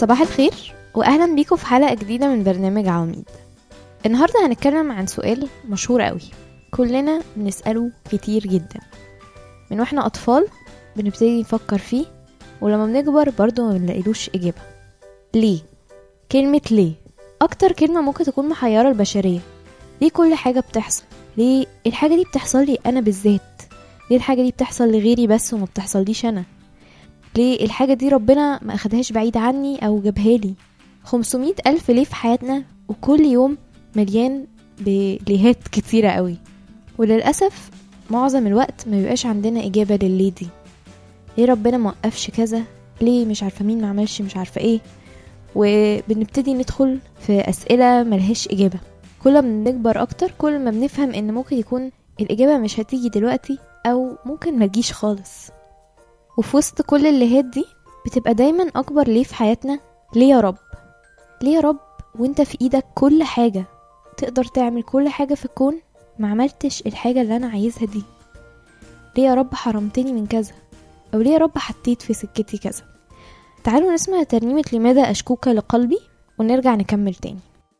صباح الخير واهلا بيكم في حلقه جديده من برنامج عواميد النهارده هنتكلم عن سؤال مشهور قوي كلنا بنساله كتير جدا من واحنا اطفال بنبتدي نفكر فيه ولما بنكبر برضه ما بنلاقيلوش اجابه ليه كلمه ليه اكتر كلمه ممكن تكون محيره البشريه ليه كل حاجه بتحصل ليه الحاجه دي بتحصل لي انا بالذات ليه الحاجه دي بتحصل لغيري بس وما بتحصليش انا ليه الحاجة دي ربنا ما أخدهاش بعيد عني أو جابها لي 500 ألف ليه في حياتنا وكل يوم مليان بليهات كتيرة قوي وللأسف معظم الوقت ما بيبقاش عندنا إجابة لليه دي ليه ربنا موقفش كذا ليه مش عارفة مين ما عملش مش عارفة ايه وبنبتدي ندخل في أسئلة ملهاش إجابة كل ما بنكبر أكتر كل ما بنفهم إن ممكن يكون الإجابة مش هتيجي دلوقتي أو ممكن ما تجيش خالص وفي وسط كل الليهات دي بتبقى دايما أكبر ليه في حياتنا ليه يا رب ليه يا رب وانت في ايدك كل حاجة تقدر تعمل كل حاجة في الكون ما عملتش الحاجة اللي أنا عايزها دي ليه يا رب حرمتني من كذا أو ليه يا رب حطيت في سكتي كذا تعالوا نسمع ترنيمة لماذا أشكوك لقلبي ونرجع نكمل تاني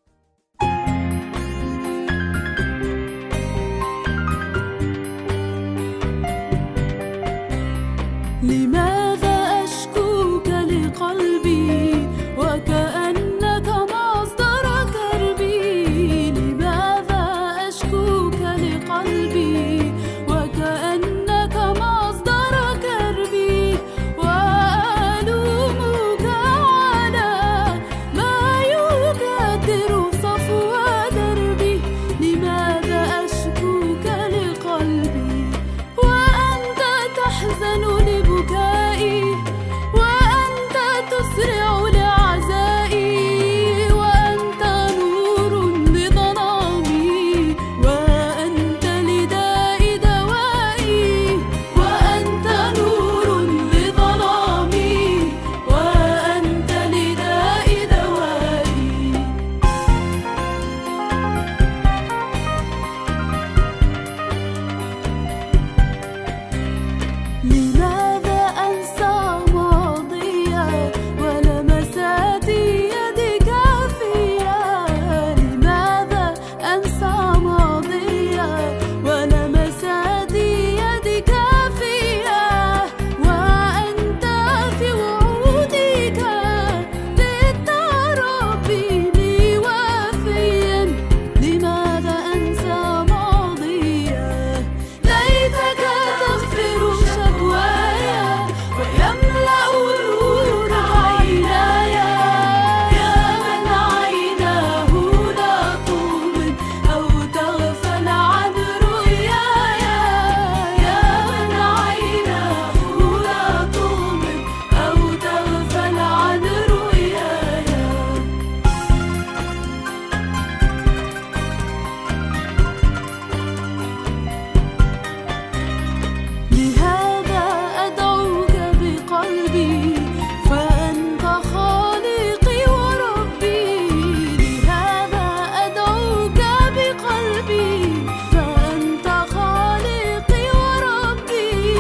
لماذا أشكوك لقلبي وكأنك مصدر كربي لماذا أشكوك لقلبي وكأنك مصدر كربي وألومك على ما يكدر صفو دربي لماذا أشكوك لقلبي وأنت تحزن لبكائي وأنت تسرع لعزائي وأنت نور لظلامي وأنت لداء دوائي وأنت نور لظلامي وأنت لداء دوائي لماذا أنسى ماضيا ولمسات يدك فيا لماذا أنسى ماضيا ولمسات يدك فيا وأنت في وعودك للتربي لي وفيا لماذا أنسى ماضيا ليتك تغفر شكوايا ويملأ نورك عيناي يا من عيناه لا تؤمن أو تغفل عن رؤياي يا من عيناه لا تؤمن أو تغفل عن رؤياي لهذا أدعوك بقلبي فأنت خالقي وربي لهذا أدعوك بقلبي فأنت خالقي وربي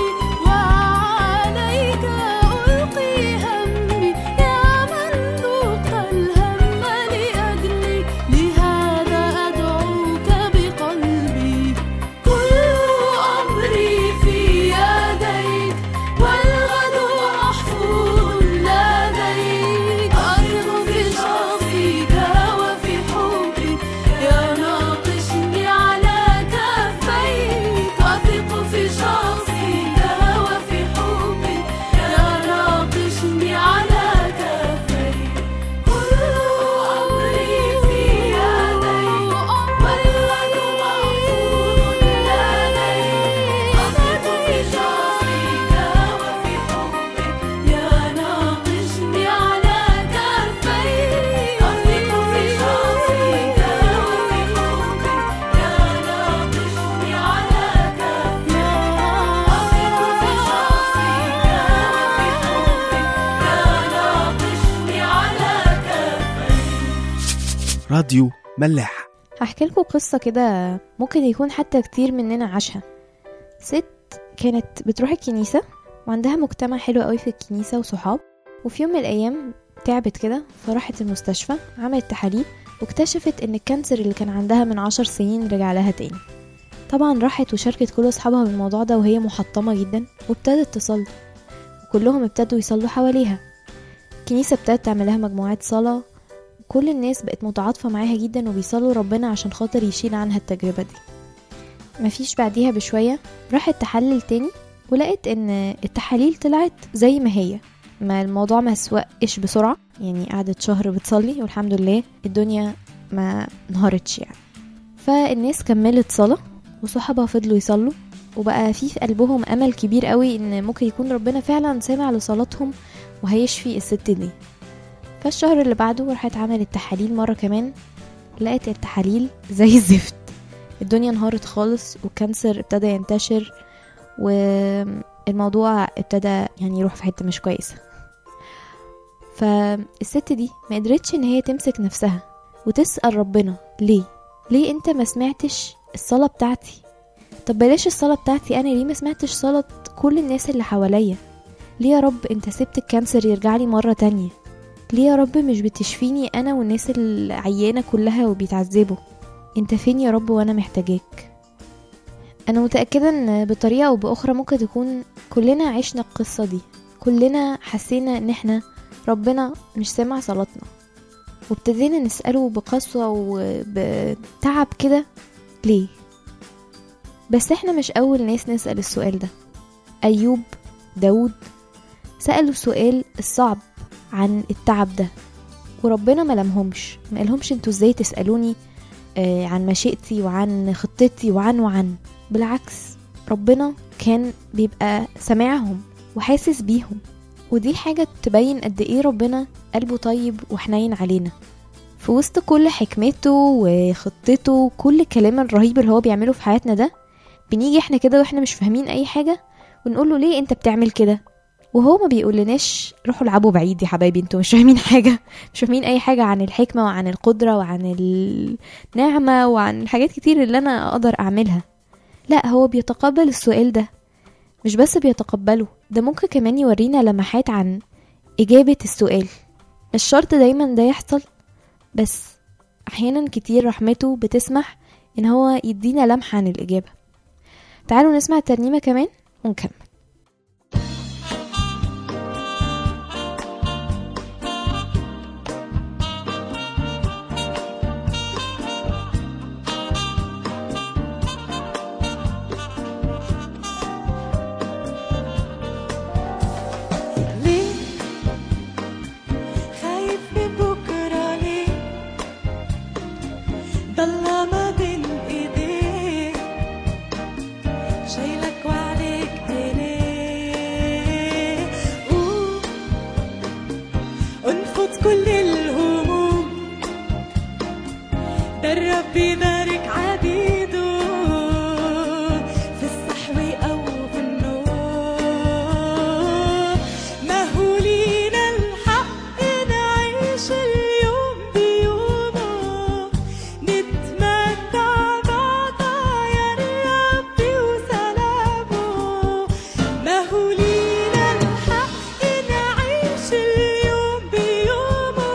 وعليك ألقي همي يا من ذقت الهم لأجلي لهذا أدعوك بقلبي كل أمري في يديك والغد محفوظ لديك أثق في شخصك وفي حبك يا ناقشني على كفيك أثق في شخصك وفي حبك يا ناقشني على كفيك كل أمري في يديك والغد محفوظ لديك أثق في شخصك وفي حبك يا ناقشني على كفيك أثق في شخصك وفي حبك يا ناقشني على كفيك أثق في شخصك وفي حبك يا ناقشني على كفيك راديو ملاح هحكي لكم قصة كده ممكن يكون حتى كتير مننا عاشها ست كانت بتروح الكنيسة وعندها مجتمع حلو قوي في الكنيسة وصحاب وفي يوم من الأيام تعبت كده فراحت المستشفى عملت تحاليل واكتشفت ان الكانسر اللي كان عندها من عشر سنين رجع لها تاني طبعا راحت وشاركت كل اصحابها بالموضوع ده وهي محطمة جدا وابتدت تصلي وكلهم ابتدوا يصلوا حواليها الكنيسة ابتدت تعمل لها مجموعات صلاة كل الناس بقت متعاطفة معاها جدا وبيصلوا ربنا عشان خاطر يشيل عنها التجربة دي مفيش بعديها بشوية راحت تحلل تاني ولقيت ان التحاليل طلعت زي ما هي ما الموضوع ما سوقش بسرعة يعني قعدت شهر بتصلي والحمد لله الدنيا ما انهارتش يعني فالناس كملت صلاة وصحابها فضلوا يصلوا وبقى في في قلبهم امل كبير قوي ان ممكن يكون ربنا فعلا سامع لصلاتهم وهيشفي الست دي فالشهر اللي بعده راحت عملت تحاليل مرة كمان لقيت التحاليل زي الزفت الدنيا انهارت خالص والكانسر ابتدى ينتشر والموضوع ابتدى يعني يروح في حتة مش كويسة فالست دي ما قدرتش ان هي تمسك نفسها وتسأل ربنا ليه ليه انت ما سمعتش الصلاة بتاعتي طب بلاش الصلاة بتاعتي انا ليه ما سمعتش صلاة كل الناس اللي حواليا ليه يا رب انت سبت الكانسر يرجع لي مرة تانية ليه يا رب مش بتشفيني انا والناس العيانة كلها وبيتعذبوا انت فين يا رب وانا محتاجاك انا متأكدة ان بطريقة او باخرى ممكن تكون كلنا عشنا القصة دي كلنا حسينا ان احنا ربنا مش سامع صلاتنا وابتدينا نسأله بقسوة وبتعب كده ليه بس احنا مش اول ناس نسأل السؤال ده ايوب داود سألوا السؤال الصعب عن التعب ده وربنا ما لمهمش ما قالهمش انتوا ازاي تسألوني آه عن مشيئتي وعن خطتي وعن وعن بالعكس ربنا كان بيبقى سامعهم وحاسس بيهم ودي حاجة تبين قد ايه ربنا قلبه طيب وحنين علينا في وسط كل حكمته وخطته كل الكلام الرهيب اللي هو بيعمله في حياتنا ده بنيجي احنا كده واحنا مش فاهمين اي حاجة ونقول له ليه انت بتعمل كده وهو ما بيقولناش روحوا العبوا بعيد يا حبايبي انتوا مش فاهمين حاجة مش فاهمين اي حاجة عن الحكمة وعن القدرة وعن النعمة وعن الحاجات كتير اللي انا اقدر اعملها لا هو بيتقبل السؤال ده مش بس بيتقبله ده ممكن كمان يورينا لمحات عن إجابة السؤال مش شرط دايما ده يحصل بس أحيانا كتير رحمته بتسمح إن هو يدينا لمحة عن الإجابة تعالوا نسمع الترنيمة كمان ونكمل ليه خايف من بكرة ليه ضل ما بين ايديك شايلك وعليك عينيه قوم انفض كل الهموم ده الرب يبارك عبيده في الصحو أو في النوم ما هو لينا الحق نعيش اليوم بيومه نتمتع بعطايا الرب وسلامه ما هو لينا الحق نعيش اليوم بيومه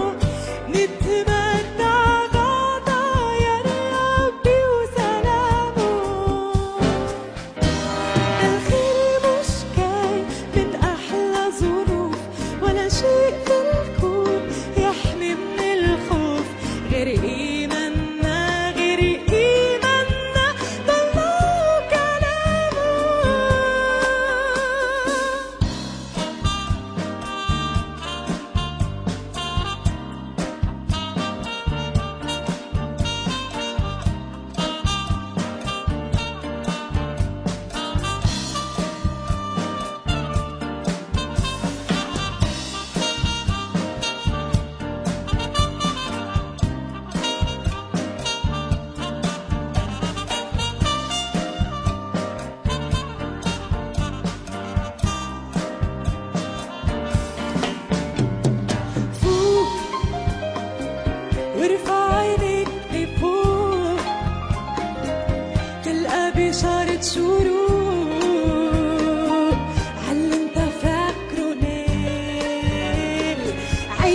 نتمتع بعطايا الرب وسلامه الخير مش جاي من أحلى ظروف ولا شيء في الكون يحمي من الخوف غير إيماننا غير إيماننا بالله كلامه فوق وارفع عينيك لفوق تلقى بشارة شروق عاللي انت فاكره نيل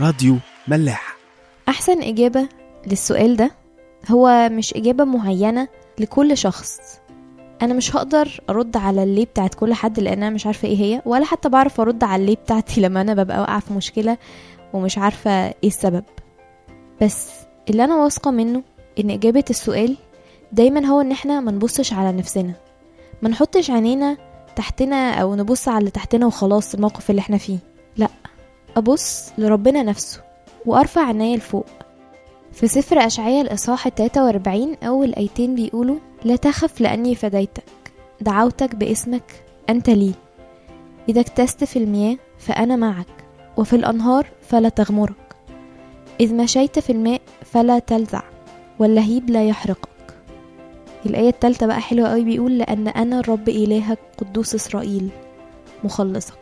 راديو ملاح أحسن إجابة للسؤال ده هو مش إجابة معينة لكل شخص أنا مش هقدر أرد على الليه بتاعت كل حد لأن أنا مش عارفة إيه هي ولا حتى بعرف أرد على الليه بتاعتي لما أنا ببقى واقعة في مشكلة ومش عارفة إيه السبب بس اللي أنا واثقة منه إن إجابة السؤال دايما هو إن إحنا منبصش على نفسنا ما نحطش عينينا تحتنا أو نبص على اللي تحتنا وخلاص الموقف اللي إحنا فيه لأ أبص لربنا نفسه وأرفع عينيا لفوق في سفر أشعياء الإصحاح 43 أول آيتين بيقولوا لا تخف لأني فديتك دعوتك باسمك أنت لي إذا اكتست في المياه فأنا معك وفي الأنهار فلا تغمرك إذ مشيت في الماء فلا تلزع واللهيب لا يحرقك الآية التالتة بقى حلوة قوي بيقول لأن أنا الرب إلهك قدوس إسرائيل مخلصك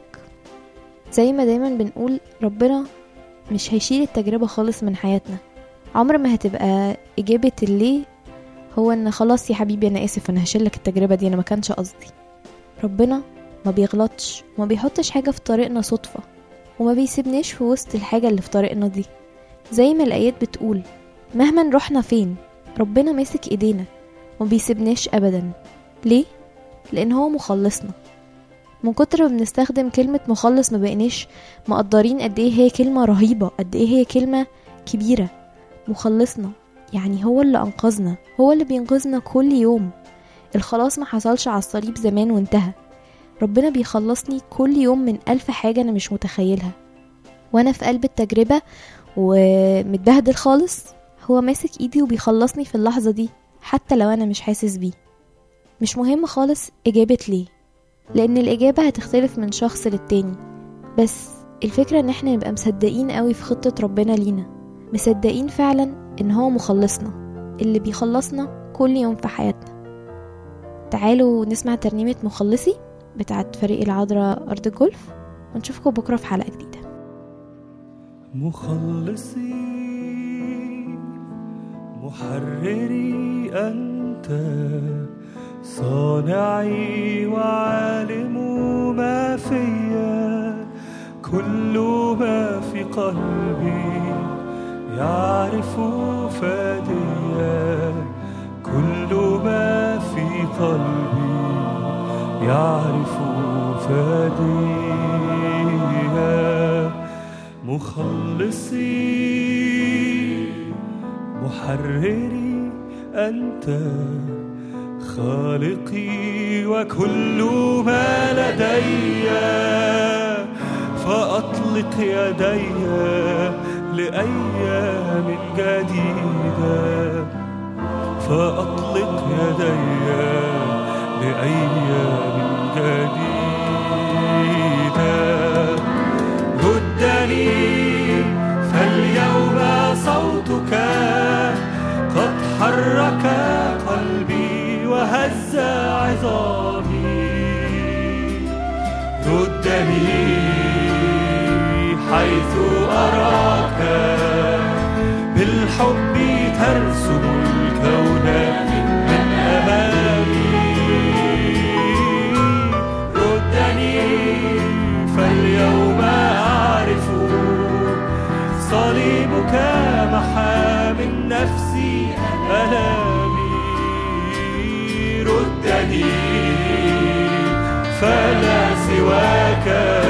زي ما دايما بنقول ربنا مش هيشيل التجربة خالص من حياتنا عمر ما هتبقى إجابة الليه هو إن خلاص يا حبيبي أنا آسف أنا هشيلك التجربة دي أنا ما كانش قصدي ربنا ما بيغلطش وما بيحطش حاجة في طريقنا صدفة وما بيسيبناش في وسط الحاجة اللي في طريقنا دي زي ما الآيات بتقول مهما نروحنا فين ربنا ماسك إيدينا وما بيسيبناش أبدا ليه؟ لأن هو مخلصنا من كتر ما بنستخدم كلمة مخلص ما بقيناش مقدرين قد ايه هي كلمة رهيبة قد ايه هي كلمة كبيرة مخلصنا يعني هو اللي أنقذنا هو اللي بينقذنا كل يوم الخلاص ما حصلش على الصليب زمان وانتهى ربنا بيخلصني كل يوم من ألف حاجة أنا مش متخيلها وأنا في قلب التجربة ومتبهدل خالص هو ماسك إيدي وبيخلصني في اللحظة دي حتى لو أنا مش حاسس بيه مش مهم خالص إجابة ليه لأن الإجابة هتختلف من شخص للتاني بس الفكرة إن احنا نبقى مصدقين قوي في خطة ربنا لينا مصدقين فعلا إن هو مخلصنا اللي بيخلصنا كل يوم في حياتنا تعالوا نسمع ترنيمة مخلصي بتاعت فريق العذراء أرض الجولف ونشوفكم بكرة في حلقة جديدة مخلصي محرري أنت صانعي وعالم ما فيا كل ما في قلبي يعرف فاديا كل ما في قلبي يعرف فاديا مخلصي محرري أنت خالقي وكل ما لدي فأطلق يدي لأيام جديدة فأطلق يدي لأيام جديدة ردني فاليوم صوتك قد حرك قلبي وهز عظامي ردني حيث أراك بالحب ترسم الكون من أمامي ردني فاليوم أعرف صليبك محى من نفسي ألامي ردني فلا سواك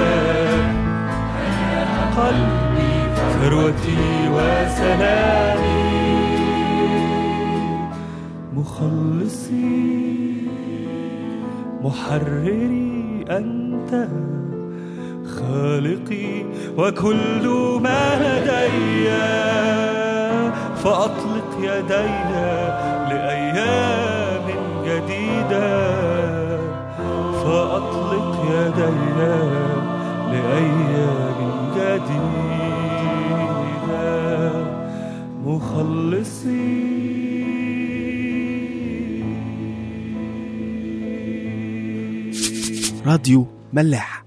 قلبي ثروتي وسلامي مخلصي محرري أنت خالقي وكل ما لدي فأطلق يدي لأيام جديدة فأطلق يدي لأيام جديدة مخلصي راديو ملاح